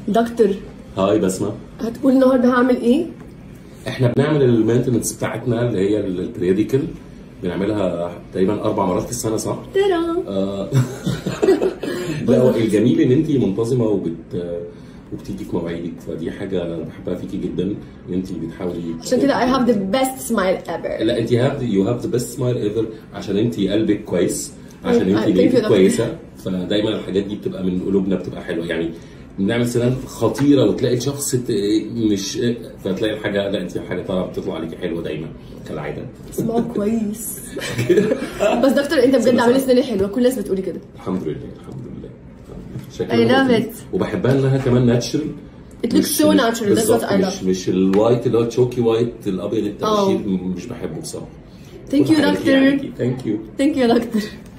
دكتور هاي بسمة هتقول النهارده هعمل ايه؟ احنا بنعمل المينتنس بتاعتنا اللي هي البريديكال بنعملها تقريبا اربع مرات في السنه صح؟ ترى آه. لا هو الجميل ان انت منتظمه وبت وبتيجي في مواعيدك فدي حاجه انا بحبها فيكي جدا ان انت بتحاولي عشان كده I have the best smile ever لا انت هاف يو هاف ذا بيست سمايل ايفر عشان انت قلبك كويس عشان I- I انت thank you, نيتك doctor. كويسه فدايما الحاجات دي بتبقى من قلوبنا بتبقى حلوه يعني بنعمل سنان خطيره وتلاقي شخص ت- مش فتلاقي الحاجه لا انت حاجه طالعه بتطلع عليكي حلوه دايما كالعاده اسمعوا كويس بس دكتور انت بجد سنة عامل صعبة. اسناني حلوه كل الناس بتقولي كده الحمد لله الحمد لله I شكلها love لطيف. it. وبحبها انها كمان ناتشرال It looks so natural, that's what I مش love. مش الوايت اللي هو تشوكي وايت الابيض التبشير Oh. مش بحبه بصراحه Thank you, doctor. ثانك يو Thank you, doctor.